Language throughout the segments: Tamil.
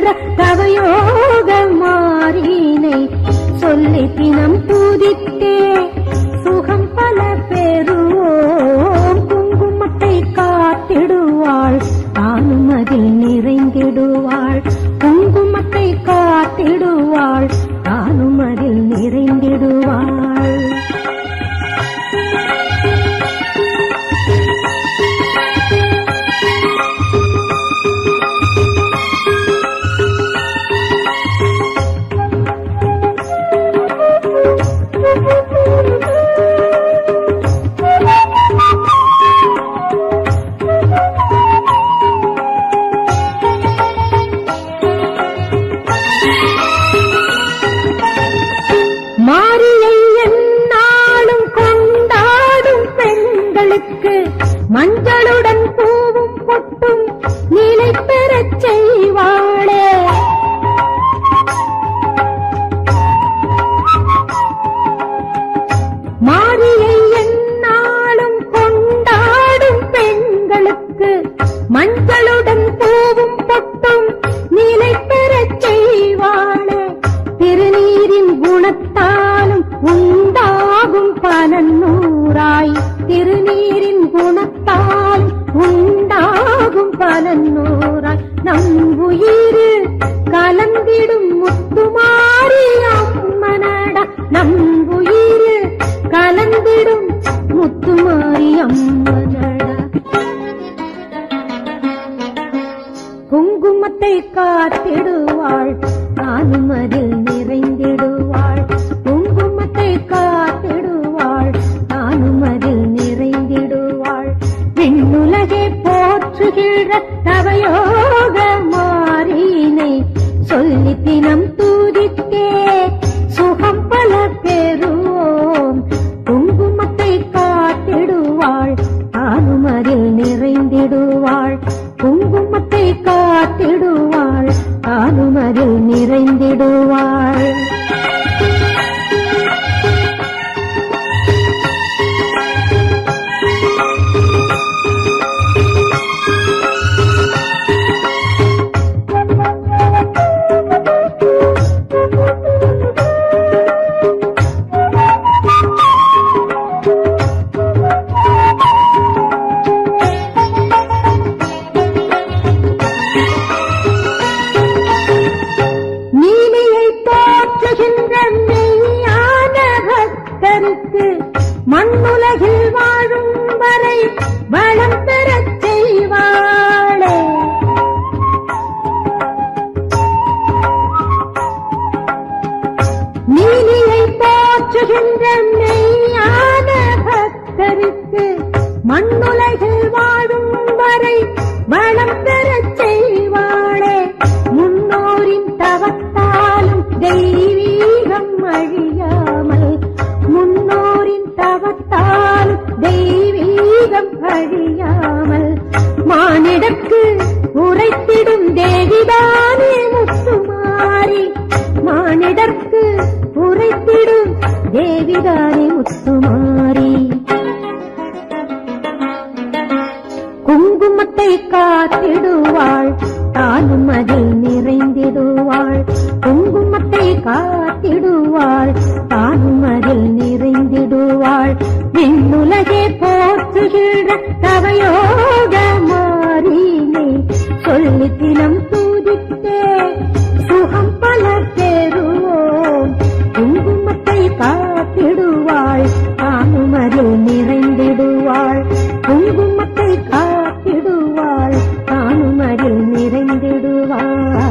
கொள்கின்ற தவயோக மாறினை சொல்லி தினம் பூதித்தே சுகம் பல பெறுவோம் குங்குமத்தை காத்திடுவாள் தானும் அதில் நிறைந்திடுவாள் குங்குமத்தை காத்திடுவாள் தானும் அதில் நிறைந்திடுவாள் மாரியை எந்நாளும் கொண்டாடும் பெண்களுக்கு மஞ்சளுடன் பூவும் பொட்டும் நிலை பெறச் செய்வாளே மாரியை எந்நாளும் கொண்டாடும் பெண்களுக்கு மஞ்சளுடன் பூவும் பொட்டும் நிலை பெறச் செய்வாளே திருநீரின் குணத்தாலும் உண்டாகும் பலன் நூறாய் திருநீரின் குணத்தால் உண்டாகும் பலன் நூறாய் நம் உயிர் கலந்திடும் முத்துமாரி அம்மனடா நம் உயிர் கலந்திடும் முத்துமாரி அம்மனடா குங்குமத்தை காத்திடுவாள் நானும் அதில் நிறைந்திடுவாள் குங்குமத்தை காத்திடுவாள் நானும் அதில் நிறைந்திடுவாள் விண்ணுலகே போற்றுகிற தவயோக மாறினை சொல்லி தினம் தூதித்தே சுகம் பல பெறுவோம் குங்குமத்தை காத்திடுவாள் தானும் அதில் நிறைந்திடுவாள் குங்குமத்தை காத்திடுவாள் தானும் அதில் நிறைந்திடுவாள் நீலியை போற்றுகின்ற மெய்யான பக்தருக்கு மண்ணுலகில் வாழும் வரை வளம் பெறச் செய்வாளே நீலியை போற்றுகின்ற மெய்யான பக்தருக்கு மண்ணுலகில் வாழும் வரை வளம் பெறச் செய்வாளே முன்னோரின் தவத்தாலும் தெய்வீகம் அழியாமல் முன்னோரின் தவத்தாலும் தெய்வீகம் அழியாமல் மானிடக்கு உரைத்திடும் தேவிதானே முத்துமாரி மானிடற்கு உரைத்திடும் தேவிதானே முத்துமாரி குங்குமத்தை காத்திடுவாள் தானும் அதில் நிறைந்திடுவாள் குங்குமத்தை காத்திடுவாள் தானும் அதில் நிறைந்திடுவாள் விண்ணுலகே போற்றுகிற தவயோக மாறினே சொல்லி தினம் தூதித்தே சுகம் பல பெறுவோம் குங்குமத்தை காத்திடுவாள் தானும் அதில் நிறைந்திடுவாள் குங்குமத்தை காத்திடுவாள் தானும் அதில் நிறைந்திடுவாள்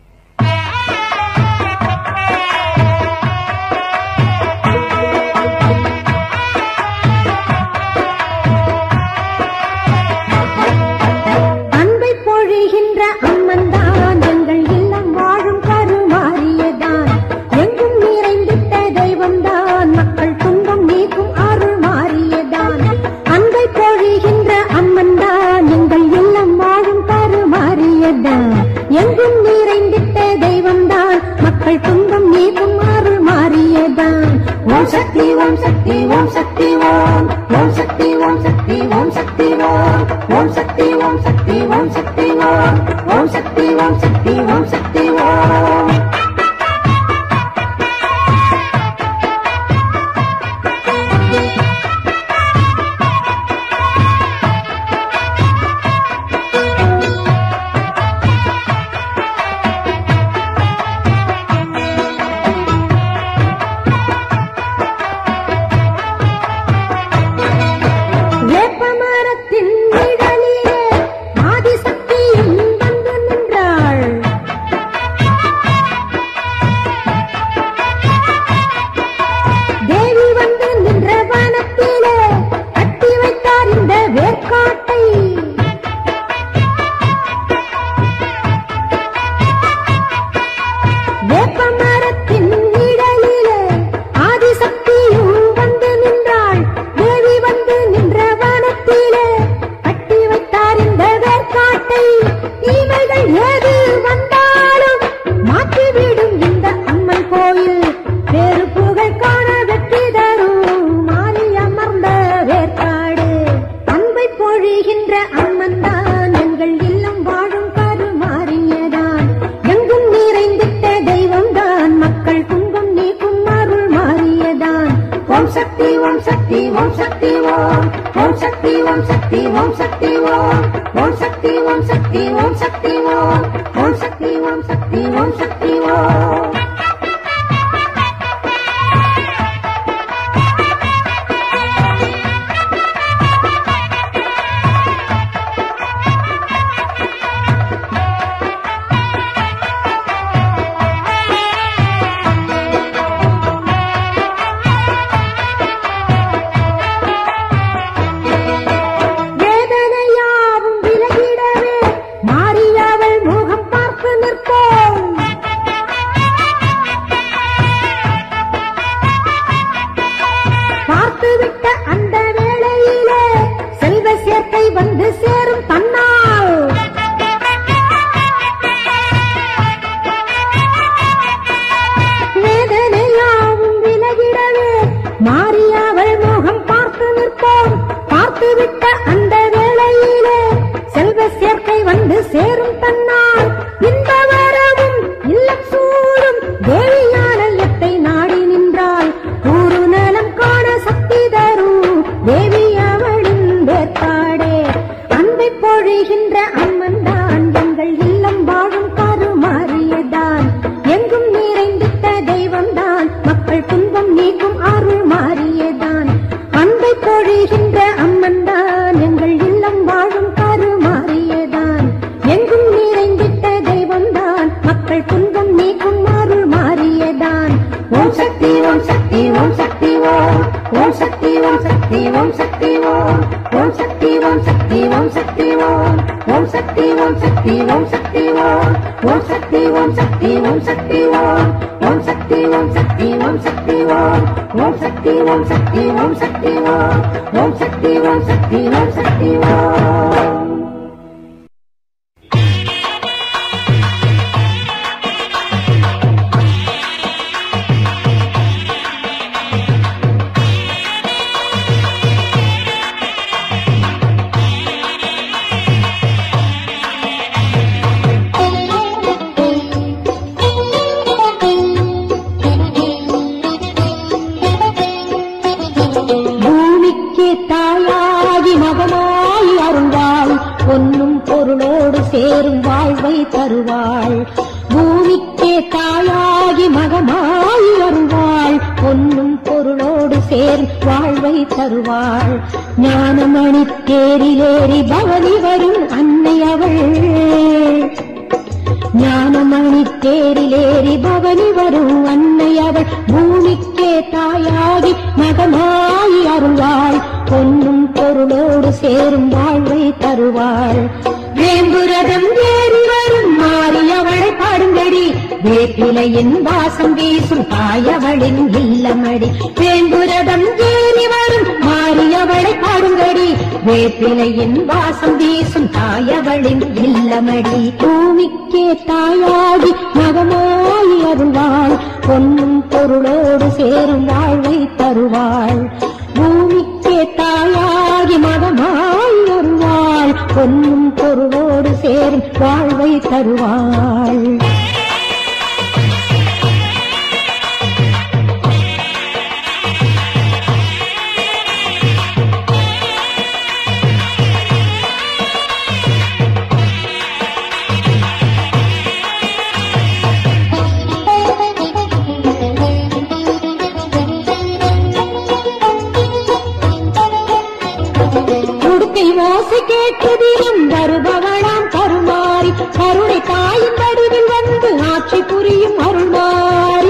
ஆ ஓம் சக்தி ஓம் சக்தி ஓம் சக்தி ஓம் ஓம் சக்தி ஓம் சக்தி ஓம் சக்தி ஓம் ஓம் சக்தி ஓம் சக்தி ஓம் சக்தி ஓம் ஓம் சக்தி ஓம் சக்தி ஓம் சக்தி ஓம் வேதனையாவும் விலகிடவே மாறியவள் முகம் பார்த்து நிற்போம் பார்த்துவிட்ட அந்த வேளையிலே செல்வ சேர்க்கை வந்து சேரும் தன்னால் வேதனையாவும் விலகிடவே மாறியவள் முகம் பார்த்து நிற்போம் பார்த்துவிட்ட அந்த வேளையிலே செல்வ சேர்க்கை வந்து சேரும் தன்னால் இந்த வரவும் இல்லம் சூடும் தேவியாலயத்தை நாடி நின்றால் கூறு நலம் காண சக்தி தரும் தேவி அவளின் வேற்பாடே அன்பை பொழிகின்ற அம்மன் தான் எங்கள் இல்லம் வாழும் கருமாறியதான் எங்கும் நிறைந்திட்ட தெய்வம்தான் மக்கள் துன்பம் நீக்கும் அருள் மாறியதான் அன்பை பொழிகின்ற அம்மன் தான் எங்கள் இல்லம் வாழும் கருமாறியதான் எங்கும் நிறைந்திட்ட தெய்வம்தான் மக்கள் துன்பம் நீக்கும் அருள் மாறியதான் ஓம் சக்தி ஓம் சக்தி ஓம் சக்தி ஓம் ஓம் சக்தி ஓம் சக்தி ஓம் சக்தி ஓம் ஓம் சக்தி ஓம் சக்தி ஓம் சக்தி ஓம் ஓம் சக்தி ஓம் சக்தி ஓம் சக்தி ஓம் ஓம் சக்தி ஓம் சக்தி ஓம் சக்தி ஓம் ஓம் சக்தி ஓம் சக்தி ஓம் சக்தி ஓம் ஓம் சக்தி ஓம் சக்தி ஓம் சக்தி ஓம் ஓம் சக்தி ஓம் சக்தி ஓம் சக்தி ஓம் பூமிக்கு தாயாகி மகமாய் அருள்வாள் பொன்னும் பொருளோடு சேரும் வாழ்வை தருவாள் பூமிக்கே தாயாகி மகமாய் அருள்வாள் பொன்னும் பொருளோடு சேரும் வாழ்வை தருவாள் ஞானமணி தேரிலேறி பவனி வரும் அன்னை அவள் ஞானமணி தேரிலேறி பவனி வரும் அன்னை அவள் பூமிக்கே தாயாகி மகமாயி அருள்வாள் பொன்னும் பொருளோடு சேரும் வாழ்வை தருவாள் வேம்புரதம் ஏறி வரும் மாறி அவளை பாடுங்கடி வேப்பிலையின் வாசம் வீசும் தாயவளின் இல்லமடி வேம்புரதம் ஏறி வரும் மாறி அவளை பாடுங்கடி வேப்பிலையின் வாசம் வீசும் தாயவளின் இல்லமடி பூமிக்கே தாயாடி மகமாய் அருள்வாள் பொன்னும் பொருளோடு சேரும் வாழ்வை தருவாள் பூமிக்கே தாயாகி மகமாய் அருள்வாள் பொன்னும் பொருளோடு சேரும் வாழ்வை தருவாள் உடுக்கை ஓசை கேட்டு தினம் வருபவளாம் கருமாறி கருணை தாயின் வடிவில் வந்து ஆட்சி புரியும் அருள்மாறி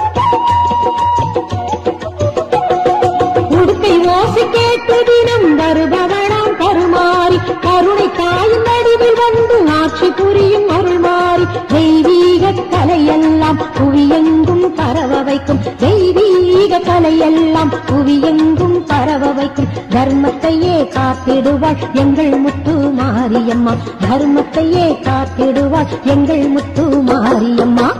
உடுக்கை ஓசை கேட்டு தினம் வருபவளாம் கருமாறி கருணை தாயின் வடிவில் வந்து ஆட்சி புரியும் அருள்மாறி தெய்வீக கலையெல்லாம் புவியெங்கும் பரவ வைக்கும் தெய்வீக கலையெல்லாம் புவியெங்கும் பரவ வைக்கும் தர்மத்தையே காத்திடுவாள் எங்கள் முத்து மாரியம்மா தர்மத்தையே காத்திடுவாள் எங்கள் முத்து மாரியம்மா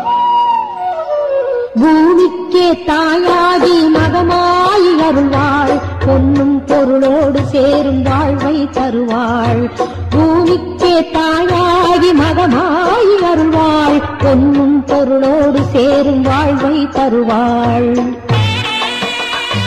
பூமிக்கே தாயாகி மகமாய் அருள்வாள் பொன்னும் பொருளோடு சேரும் வாழ்வை தருவாள் பூமிக்கே தாயாகி மகமாய் அருள்வாள் பொன்னும் பொருளோடு சேரும் வாழ்வை தருவாள்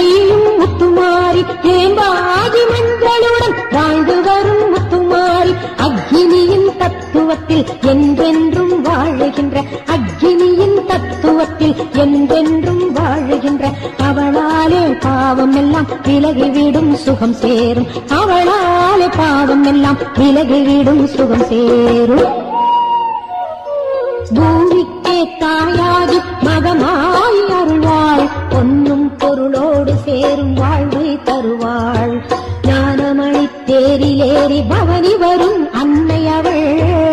நீயும் முத்துமாரி ஏம்பாகி மஞ்சளுடன் வாழ்ந்து வரும் முத்துமாரி அக்னியின் தத்துவத்தில் என்றென்றும் வாழுகின்ற அக்னியின் தத்துவத்தில் என்றென்றும் வாழுகின்ற அவளாலே பாவம் எல்லாம் விலகிவிடும் சுகம் சேரும் அவளாலே பாவம் எல்லாம் விலகிவிடும் சுகம் சேரும் பூமிக்கே தாயாகி மகமாய் அருள்வாள் பொன்னும் பொருளோடு சேரும் வாழ்வை தருவாள் ஞானமணி தேரிலேறி பவனி வரும் அன்னை அவள்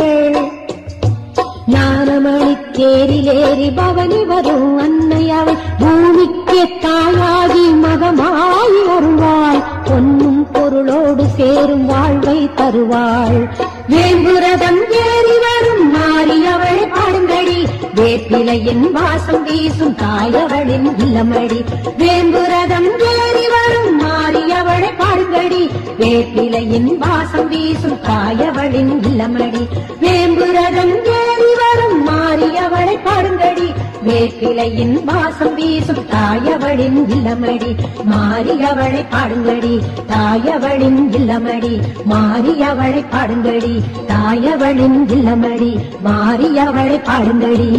ஞானமணி தேரிலேறி பவனி வரும் அன்னை அவள் பூமிக்கே தாயாகி மகமாய் அருள்வாள் பொன்னும் பொருளோடு சேரும் வாழ்வை தருவாள் வேம்புரதம் ஏறி வரும் மாறி அவள் பாடுங்கடி வேப்பிலையின் வாசம் வீசும் தாயவளின் இல்லமடி வேம்புரதம் ஏறி வரும் மாறி அவளை பாடுங்கடி வேப்பிலையின் வாசம் வீசும் தாயவளின் இல்லமடி வேம்புரதம் ஏறி வரும் மாறி அவளை பாடுங்கடி வேப்பிலையின் வாசம் வீசும் தாயவளின் இல்லமடி மாறி அவளை பாடுங்கடி தாயவளின் இல்லமடி மாறி அவளை பாடுங்கடி தாயவளின் இல்லமடி மாறி அவளை பாடுங்கடி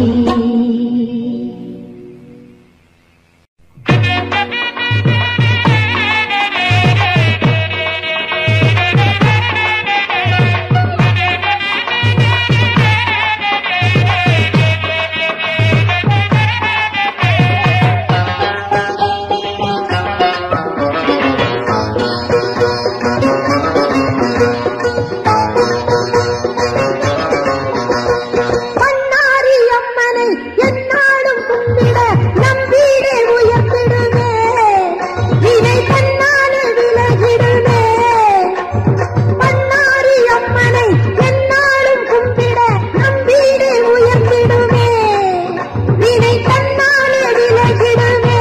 பண்ணாரி அம்மனை என்னாடும் கும்பிட நம் வீடே உயர்த்திடுமே வினை தன்னாலே விலகிடுமே பண்ணாரி அம்மனை என்னாடும் கும்பிட நம் வீடே உயர்த்திடுமே வினை தன்னாலே விலகிடுமே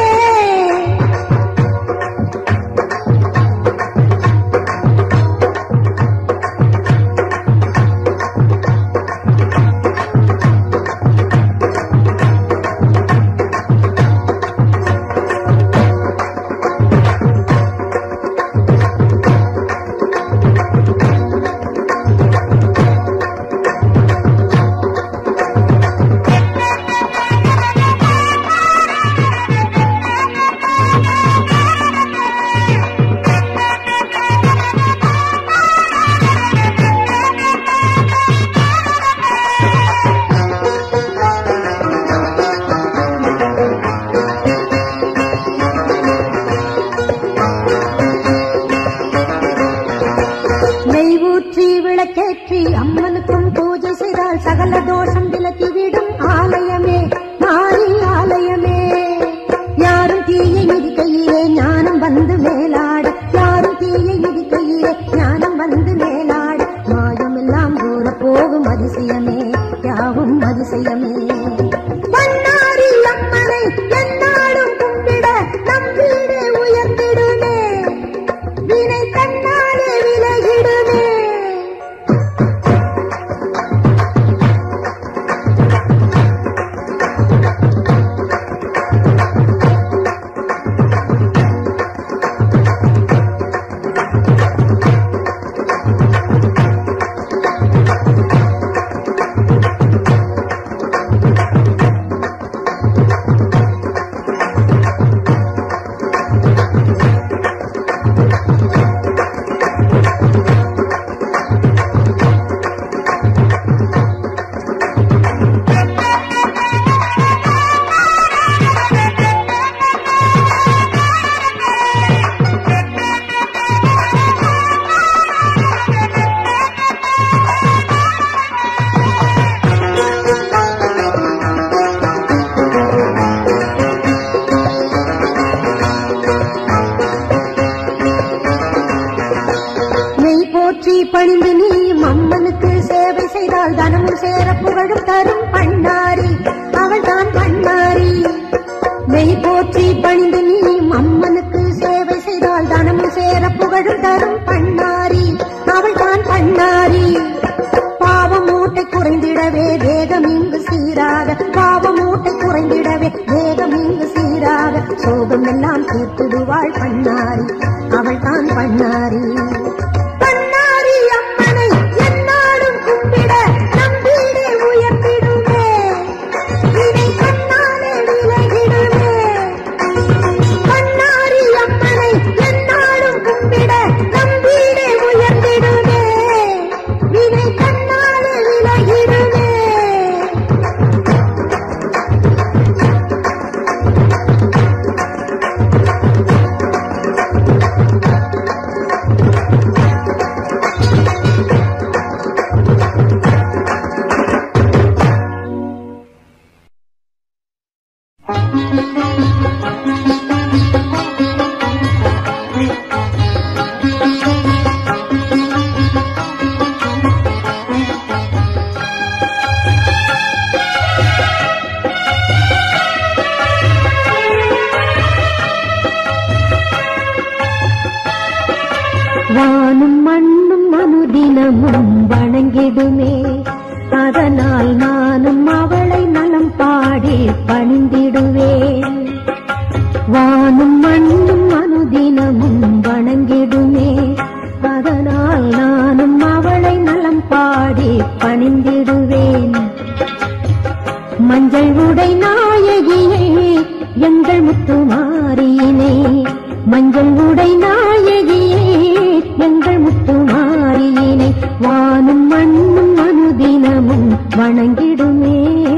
நெய் ஊற்றி விளக்கேற்றி அம்மனுக்கும் பூஜை செய்தால் சகல தோஷம் விலக்கிவிடும் ஆலயமே மாறி ஆலயமே யாரும் தீயை மிதிக்கையிலே ஞானம் வந்து மேலாட யாரும் தீயை மிதிக்கையிலே ஞானம் வந்து மேலாட மாயமெல்லாம் தூர போகும் அதிசயமே யாவும் அதிசயமே பண்ணாரி அம்மனை என்னாலும் கும்பிட நம் வீடே உயர்ந்திடுமே வினை தன்னாலே விலகிடுமே நெய் போற்றி பணிந்து நீ அம்மனுக்கு சேவை செய்தால் தனமும் சேர புகழும் தரும் பண்ணாரி அவள் தான் பண்ணாரி நெய் போற்றி பணிந்து நீ அம்மனுக்கு சேவை செய்தால் தனமும் சேர புகழும் தரும் பண்ணாரி அவள் தான் பண்ணாரி பாவம் மூட்டை குறைந்திடவே வேகம் இங்கு சீராக பாவம் மூட்டை குறைந்திடவே வேகம் இங்கு சீராக சோகம் எல்லாம் தீர்த்திடுவாள் பண்ணாரி அவள் தான் பண்ணாரி பண்ணாரி அம்மனை என்னாலும் கும்பிட நம் வீடே உயர்த்திடுமே வினை கண்ணாலே விலகிடுமே பண்ணாரி அம்மனை என்னாலும் கும்பிட நம் வீடே உயர்ந்திடுமே வினை கண்ணாலே விலகிடுமே வானும் மண்ணும் அனுதினமும் வணங்கிடுமே அதனால் நானும் அவளை நலம் பாடி பணிந்திடுவேன் வானும் மண்ணும் அனுதினமும் வணங்கிடுமே அதனால் நானும் அவளை நலம் பாடி பணிந்திடுவேன் மஞ்சள் உடை நாயகியே எங்கள் முத்துமாரியினே மஞ்சள் உடை நாயகியே எங்கள் முத்துமாரியினை வானும் மண்ணும் அனுதினமும் வணங்கிடுமே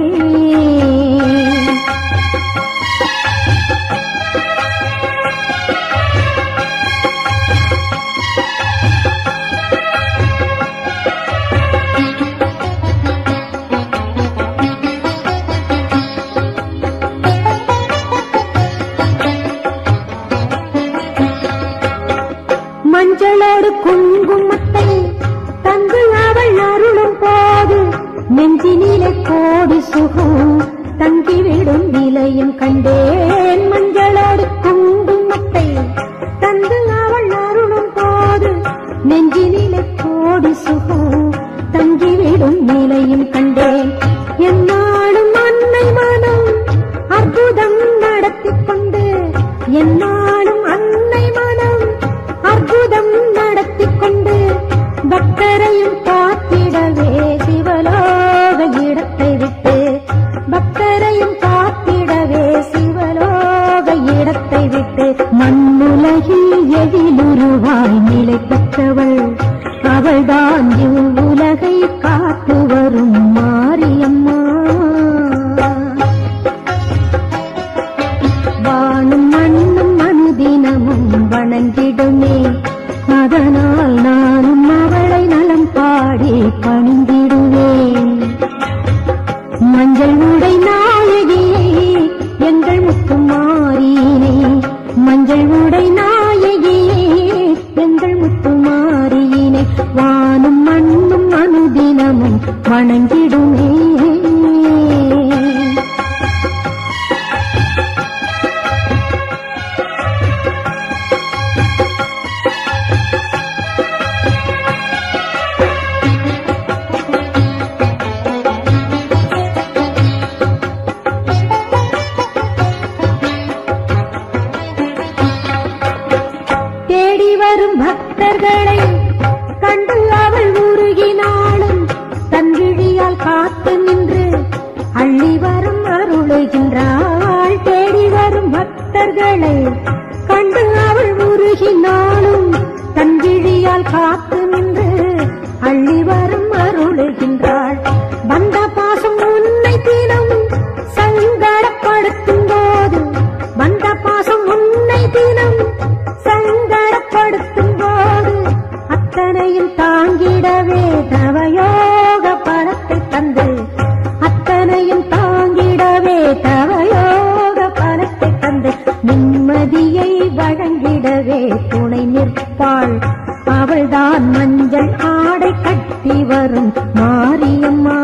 மஞ்சளோடு குங்குமத்தை தந்து அவள் அருளும் போது நெஞ்சினிலே கோடி சுகம் தங்கிவிடும் நிலையும் கண்டேன் மஞ்சளோடு குங்குமத்தை தந்து அவள் அருளும் போது நெஞ்சினிலே கோடி சுகம் தங்கிவிடும் நிலையும் கண்டேன் என்னாலும் அன்னை மனம் அற்புதம் நடத்தி கொண்டு என்னாலும் அன்னை மனம் அற்புதம் நடத்தி கொண்டு பக்தரையும் காத்திடவே சிவலோக இடத்தை விட்டு பக்தரையும் காத்திடவே சிவலோக இடத்தை விட்டு மண்ணுலகில் எதிலுருவாய் நிலை பெற்றவள் அவள்தான் இவ்வுலகை காத்து வரும் மாரியம்மா வானும் மண்ணும் அனுதினமும் வணங்கிடுமே அதனால் நானும் அவளை நலம் பாடி பணிந்திடுவேன் மஞ்சள் உடை நாயகியே எங்கள் முத்துமாரியினே மஞ்சள் உடை நாயகியே எங்கள் முத்துமாரியினை வானும் மண்ணும் அனுதினமும் வணங்கிடுமே தேடி வரும் பக்தர்களை கண்டு அவள் உருகினாலும் தன் விழியால் காத்து நின்று அள்ளி வரும் அருளுகின்றாள் தேடி வரும் பக்தர்களை கண்டு அவள் உருகினாலும் தன் விழியால் காத்து நின்று அள்ளி வரும் அருளுகின்றாள் வந்த பாசம் உன்னை தினம் சங்கடப்படுத்தும் போது வந்த பாசம் உன்னை தினம் சங்கடப்படுத்தும் போது அத்தனையும் தாங்கிடவே தவயோக பணத்தை தந்து அத்தனையும் தாங்கிடவே தவயோக பணத்தை தந்து நிம்மதியை வழங்கிடவே துணை நிற்பாள் அவள்தான் மஞ்சள் ஆடை கட்டி வரும் மாரியம்மா